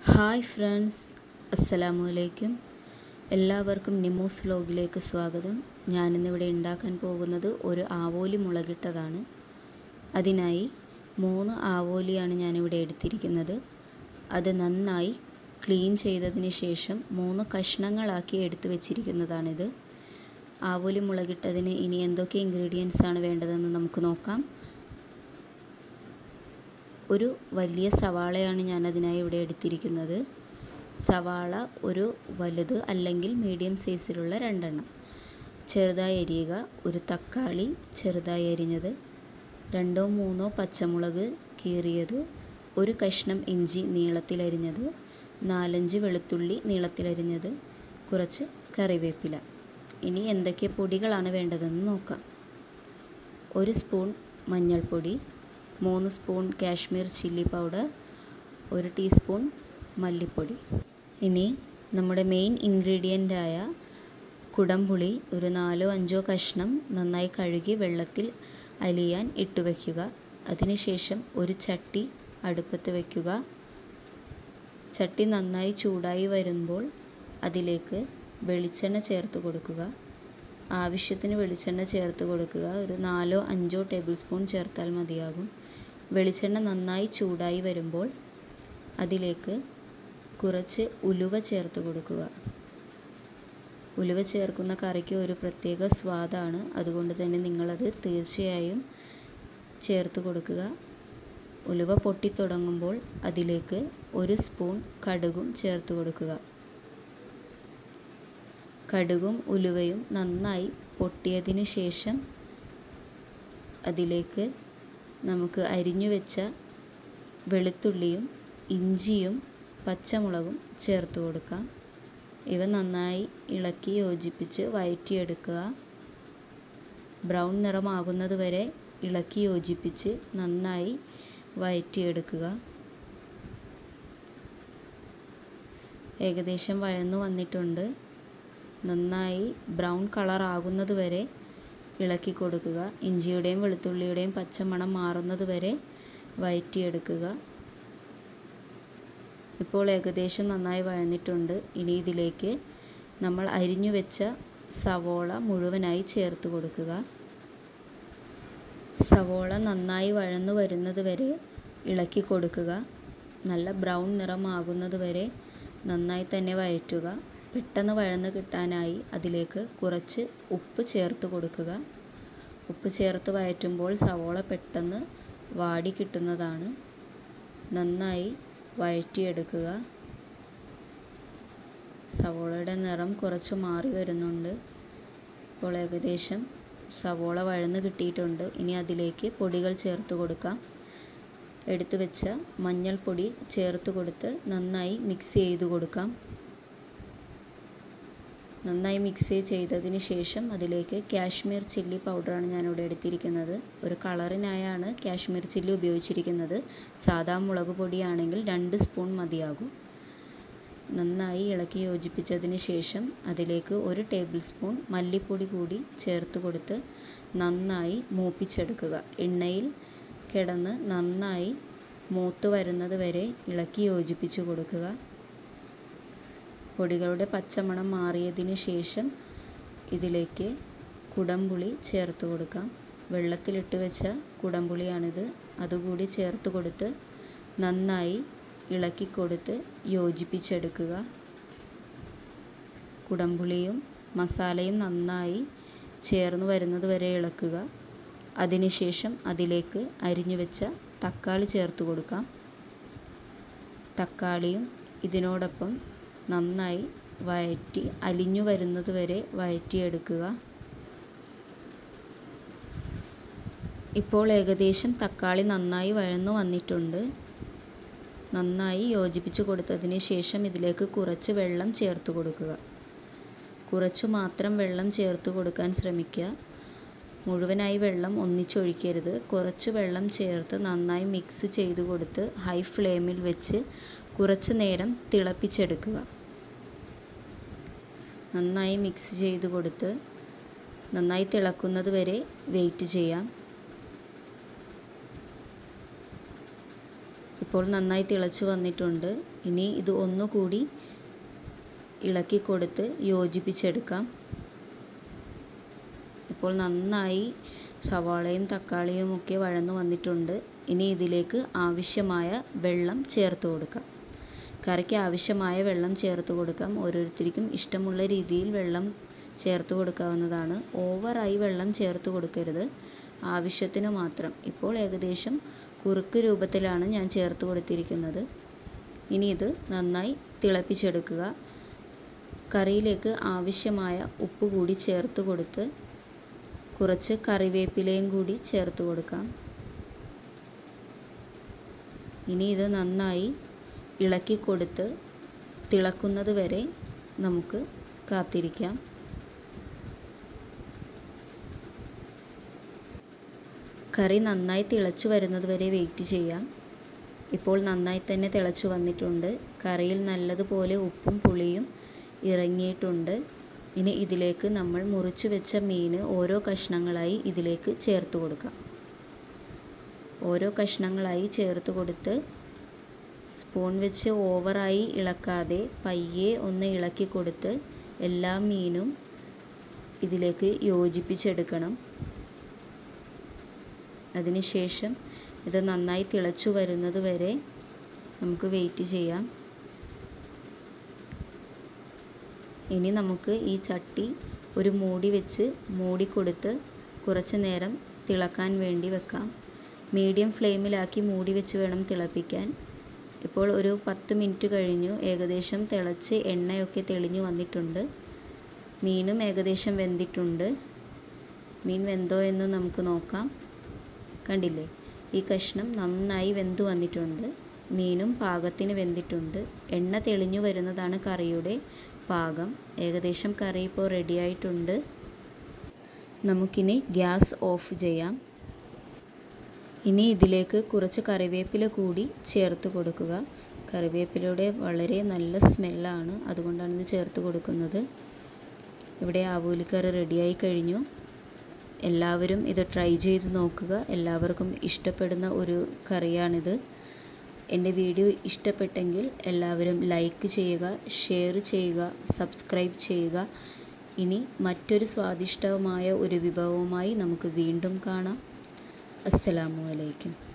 hi friends അസ്സലാമു അലൈക്കും എല്ലാവർക്കും നിമോസ് വ്ലോഗിലേക്ക് സ്വാഗതം ഞാനിന്നിവിടെ ഉണ്ടാക്കാൻ പോകുന്നത് ഒരു ആവോലി മുളകിട്ടതാണ് അതിനായി മൂന്ന് ആവോലിയാണ് ഞാനിവിടെ എടുത്തിരിക്കുന്നത് അത് നന്നായി ക്ലീൻ ചെയ്തതിന് ശേഷം മൂന്ന് കഷ്ണങ്ങളാക്കി എടുത്തു വച്ചിരിക്കുന്നതാണിത് ആവോലി മുളകിട്ടതിന് ഇനി എന്തൊക്കെ ഇൻഗ്രീഡിയൻസ് ആണ് വേണ്ടതെന്ന് നമുക്ക് നോക്കാം ഒരു വലിയ സവാളയാണ് ഞാൻ അതിനായി ഇവിടെ എടുത്തിരിക്കുന്നത് സവാള ഒരു വലുത് അല്ലെങ്കിൽ മീഡിയം സൈസിലുള്ള രണ്ടെണ്ണം ചെറുതായി അരിയുക ഒരു തക്കാളി ചെറുതായി അരിഞ്ഞത് രണ്ടോ മൂന്നോ പച്ചമുളക് കീറിയത് ഒരു കഷ്ണം ഇഞ്ചി നീളത്തിലരിഞ്ഞത് നാലഞ്ച് വെളുത്തുള്ളി നീളത്തിലരിഞ്ഞത് കുറച്ച് കറിവേപ്പില ഇനി എന്തൊക്കെ പൊടികളാണ് വേണ്ടതെന്ന് നോക്കാം ഒരു സ്പൂൺ മഞ്ഞൾപ്പൊടി മൂന്ന് സ്പൂൺ കാശ്മീർ ചില്ലി പൗഡർ ഒരു ടീസ്പൂൺ മല്ലിപ്പൊടി ഇനി നമ്മുടെ മെയിൻ ഇൻഗ്രീഡിയൻ്റായ കുടംപുളി ഒരു നാലോ അഞ്ചോ കഷ്ണം നന്നായി കഴുകി വെള്ളത്തിൽ അലിയാൻ ഇട്ട് വയ്ക്കുക അതിനുശേഷം ഒരു ചട്ടി അടുപ്പത്ത് വയ്ക്കുക ചട്ടി നന്നായി ചൂടായി വരുമ്പോൾ അതിലേക്ക് വെളിച്ചെണ്ണ ചേർത്ത് കൊടുക്കുക ആവശ്യത്തിന് വെളിച്ചെണ്ണ ചേർത്ത് കൊടുക്കുക ഒരു നാലോ അഞ്ചോ ടേബിൾ സ്പൂൺ ചേർത്താൽ മതിയാകും വെളിച്ചെണ്ണ നന്നായി ചൂടായി വരുമ്പോൾ അതിലേക്ക് കുറച്ച് ഉലുവ ചേർത്ത് കൊടുക്കുക ഉലുവ ചേർക്കുന്ന കറിക്ക് ഒരു പ്രത്യേക സ്വാദാണ് അതുകൊണ്ട് തന്നെ നിങ്ങളത് തീർച്ചയായും ചേർത്ത് കൊടുക്കുക ഉലുവ പൊട്ടിത്തുടങ്ങുമ്പോൾ അതിലേക്ക് ഒരു സ്പൂൺ കടുകും ചേർത്ത് കൊടുക്കുക കടുകും ഉലുവയും നന്നായി പൊട്ടിയതിന് ശേഷം അതിലേക്ക് നമുക്ക് അരിഞ്ഞു വെച്ച വെളുത്തുള്ളിയും ഇഞ്ചിയും പച്ചമുളകും ചേർത്ത് കൊടുക്കാം ഇവ നന്നായി ഇളക്കി യോജിപ്പിച്ച് വഴറ്റിയെടുക്കുക ബ്രൗൺ നിറമാകുന്നത് വരെ ഇളക്കി യോജിപ്പിച്ച് നന്നായി വഴറ്റിയെടുക്കുക ഏകദേശം വഴന്നു വന്നിട്ടുണ്ട് നന്നായി ബ്രൗൺ കളർ ആകുന്നത് വരെ ഇളക്കി കൊടുക്കുക ഇഞ്ചിയുടെയും വെളുത്തുള്ളിയുടെയും പച്ചമണം മാറുന്നത് വരെ വഴറ്റിയെടുക്കുക ഇപ്പോൾ ഏകദേശം നന്നായി വഴന്നിട്ടുണ്ട് ഇനി ഇതിലേക്ക് നമ്മൾ അരിഞ്ഞു വെച്ച സവോള മുഴുവനായി ചേർത്ത് കൊടുക്കുക സവോള നന്നായി വഴന്നു വരുന്നത് വരെ ഇളക്കി കൊടുക്കുക നല്ല ബ്രൗൺ നിറമാകുന്നത് വരെ നന്നായി തന്നെ വഴറ്റുക പെട്ടെന്ന് വഴന്ന് കിട്ടാനായി അതിലേക്ക് കുറച്ച് ഉപ്പ് ചേർത്ത് കൊടുക്കുക ഉപ്പ് ചേർത്ത് വഴറ്റുമ്പോൾ സവോള പെട്ടെന്ന് വാടി കിട്ടുന്നതാണ് നന്നായി വഴറ്റിയെടുക്കുക സവോളയുടെ നിറം കുറച്ച് മാറി വരുന്നുണ്ട് ഇപ്പോൾ ഏകദേശം സവോള വഴന്ന് കിട്ടിയിട്ടുണ്ട് ഇനി അതിലേക്ക് പൊടികൾ ചേർത്ത് കൊടുക്കാം എടുത്തു വെച്ച മഞ്ഞൾപ്പൊടി ചേർത്ത് കൊടുത്ത് നന്നായി മിക്സ് ചെയ്ത് കൊടുക്കാം നന്നായി മിക്സ് ചെയ്തതിന് ശേഷം അതിലേക്ക് കാശ്മീർ ചില്ലി പൗഡറാണ് ഞാനിവിടെ എടുത്തിരിക്കുന്നത് ഒരു കളറിനായാണ് കാശ്മീർ ചില്ലി ഉപയോഗിച്ചിരിക്കുന്നത് സാദാ മുളക് പൊടിയാണെങ്കിൽ രണ്ട് സ്പൂൺ മതിയാകും നന്നായി ഇളക്കി യോജിപ്പിച്ചതിന് ശേഷം അതിലേക്ക് ഒരു ടേബിൾ സ്പൂൺ മല്ലിപ്പൊടി കൂടി ചേർത്ത് കൊടുത്ത് നന്നായി മൂപ്പിച്ചെടുക്കുക എണ്ണയിൽ കിടന്ന് നന്നായി മൂത്ത് വരുന്നത് വരെ ഇളക്കി യോജിപ്പിച്ച് കൊടുക്കുക പൊടികളുടെ പച്ചമണം മാറിയതിന് ശേഷം ഇതിലേക്ക് കുടംപുളി ചേർത്ത് കൊടുക്കാം വെള്ളത്തിലിട്ട് വെച്ച കുടംപുളിയാണിത് അതുകൂടി ചേർത്ത് കൊടുത്ത് നന്നായി ഇളക്കി കൊടുത്ത് യോജിപ്പിച്ചെടുക്കുക കുടംപുളിയും മസാലയും നന്നായി ചേർന്ന് വരുന്നത് വരെ ഇളക്കുക അതിനുശേഷം അതിലേക്ക് അരിഞ്ഞു വെച്ച തക്കാളി ചേർത്ത് കൊടുക്കാം തക്കാളിയും ഇതിനോടൊപ്പം നന്നായി വഴറ്റി അലിഞ്ഞു വരുന്നത് വരെ വഴറ്റിയെടുക്കുക ഇപ്പോൾ ഏകദേശം തക്കാളി നന്നായി വഴന്നു വന്നിട്ടുണ്ട് നന്നായി യോജിപ്പിച്ച് കൊടുത്തതിന് ശേഷം ഇതിലേക്ക് കുറച്ച് വെള്ളം ചേർത്ത് കൊടുക്കുക കുറച്ച് മാത്രം വെള്ളം ചേർത്ത് കൊടുക്കാൻ ശ്രമിക്കുക മുഴുവനായി വെള്ളം ഒന്നിച്ചൊഴിക്കരുത് കുറച്ച് വെള്ളം ചേർത്ത് നന്നായി മിക്സ് ചെയ്ത് കൊടുത്ത് ഹൈ ഫ്ലെയിമിൽ വെച്ച് കുറച്ച് നേരം തിളപ്പിച്ചെടുക്കുക നന്നായി മിക്സ് ചെയ്ത് കൊടുത്ത് നന്നായി തിളക്കുന്നത് വരെ വെയിറ്റ് ചെയ്യാം ഇപ്പോൾ നന്നായി തിളച്ച് വന്നിട്ടുണ്ട് ഇനി ഇത് ഒന്നുകൂടി ഇളക്കി കൊടുത്ത് യോജിപ്പിച്ചെടുക്കാം ഇപ്പോൾ നന്നായി സവാളയും തക്കാളിയും ഒക്കെ വഴന്നു വന്നിട്ടുണ്ട് ഇനി ഇതിലേക്ക് ആവശ്യമായ വെള്ളം ചേർത്ത് കൊടുക്കാം കറിക്ക് ആവശ്യമായ വെള്ളം ചേർത്ത് കൊടുക്കാം ഓരോരുത്തർക്കും ഇഷ്ടമുള്ള രീതിയിൽ വെള്ളം ചേർത്ത് കൊടുക്കാവുന്നതാണ് ഓവറായി വെള്ളം ചേർത്ത് കൊടുക്കരുത് ആവശ്യത്തിന് മാത്രം ഇപ്പോൾ ഏകദേശം കുറുക്ക് രൂപത്തിലാണ് ഞാൻ ചേർത്ത് കൊടുത്തിരിക്കുന്നത് ഇനി ഇത് നന്നായി തിളപ്പിച്ചെടുക്കുക കറിയിലേക്ക് ആവശ്യമായ ഉപ്പ് കൂടി ചേർത്ത് കൊടുത്ത് കുറച്ച് കറിവേപ്പിലയും കൂടി ചേർത്ത് കൊടുക്കാം ഇനി ഇത് നന്നായി ഇളക്കി കൊടുത്ത് തിളക്കുന്നത് വരെ നമുക്ക് കാത്തിരിക്കാം കറി നന്നായി തിളച്ചു വരുന്നത് വരെ വെയിറ്റ് ചെയ്യാം ഇപ്പോൾ നന്നായി തന്നെ തിളച്ചു വന്നിട്ടുണ്ട് കറിയിൽ നല്ലതുപോലെ ഉപ്പും പുളിയും ഇറങ്ങിയിട്ടുണ്ട് ഇനി ഇതിലേക്ക് നമ്മൾ മുറിച്ച് വെച്ച മീൻ ഓരോ കഷ്ണങ്ങളായി ഇതിലേക്ക് ചേർത്ത് കൊടുക്കാം ഓരോ കഷ്ണങ്ങളായി ചേർത്ത് കൊടുത്ത് സ്പൂൺ വെച്ച് ഓവറായി ഇളക്കാതെ പയ്യെ ഒന്ന് ഇളക്കി കൊടുത്ത് എല്ലാ മീനും ഇതിലേക്ക് യോജിപ്പിച്ചെടുക്കണം അതിനുശേഷം ഇത് നന്നായി തിളച്ചു വരുന്നത് വരെ നമുക്ക് വെയിറ്റ് ചെയ്യാം ഇനി നമുക്ക് ഈ ചട്ടി ഒരു മൂടി വെച്ച് മൂടിക്കൊടുത്ത് കുറച്ച് നേരം തിളക്കാൻ വേണ്ടി വെക്കാം മീഡിയം ഫ്ലെയിമിലാക്കി മൂടി വെച്ച് വേണം തിളപ്പിക്കാൻ ഇപ്പോൾ ഒരു പത്ത് മിനിറ്റ് കഴിഞ്ഞു ഏകദേശം തിളച്ച് എണ്ണയൊക്കെ തെളിഞ്ഞു വന്നിട്ടുണ്ട് മീനും ഏകദേശം വെന്തിട്ടുണ്ട് മീൻ വെന്തോ എന്ന് നമുക്ക് നോക്കാം കണ്ടില്ലേ ഈ കഷ്ണം നന്നായി വെന്തു വന്നിട്ടുണ്ട് മീനും പാകത്തിന് വെന്തിട്ടുണ്ട് എണ്ണ തെളിഞ്ഞു വരുന്നതാണ് കറിയുടെ പാകം ഏകദേശം കറി ഇപ്പോൾ റെഡിയായിട്ടുണ്ട് നമുക്കിനി ഗ്യാസ് ഓഫ് ചെയ്യാം ഇനി ഇതിലേക്ക് കുറച്ച് കറിവേപ്പില കൂടി ചേർത്ത് കൊടുക്കുക കറിവേപ്പിലയുടെ വളരെ നല്ല സ്മെല്ലാണ് അതുകൊണ്ടാണ് ഇത് ചേർത്ത് കൊടുക്കുന്നത് ഇവിടെ ആവൂലിക്കറി റെഡിയായി കഴിഞ്ഞു എല്ലാവരും ഇത് ട്രൈ ചെയ്ത് നോക്കുക എല്ലാവർക്കും ഇഷ്ടപ്പെടുന്ന ഒരു കറിയാണിത് എൻ്റെ വീഡിയോ ഇഷ്ടപ്പെട്ടെങ്കിൽ എല്ലാവരും ലൈക്ക് ചെയ്യുക ഷെയർ ചെയ്യുക സബ്സ്ക്രൈബ് ചെയ്യുക ഇനി മറ്റൊരു സ്വാദിഷ്ടമായ ഒരു വിഭവവുമായി നമുക്ക് വീണ്ടും കാണാം അസ്സലാമു അലൈക്കും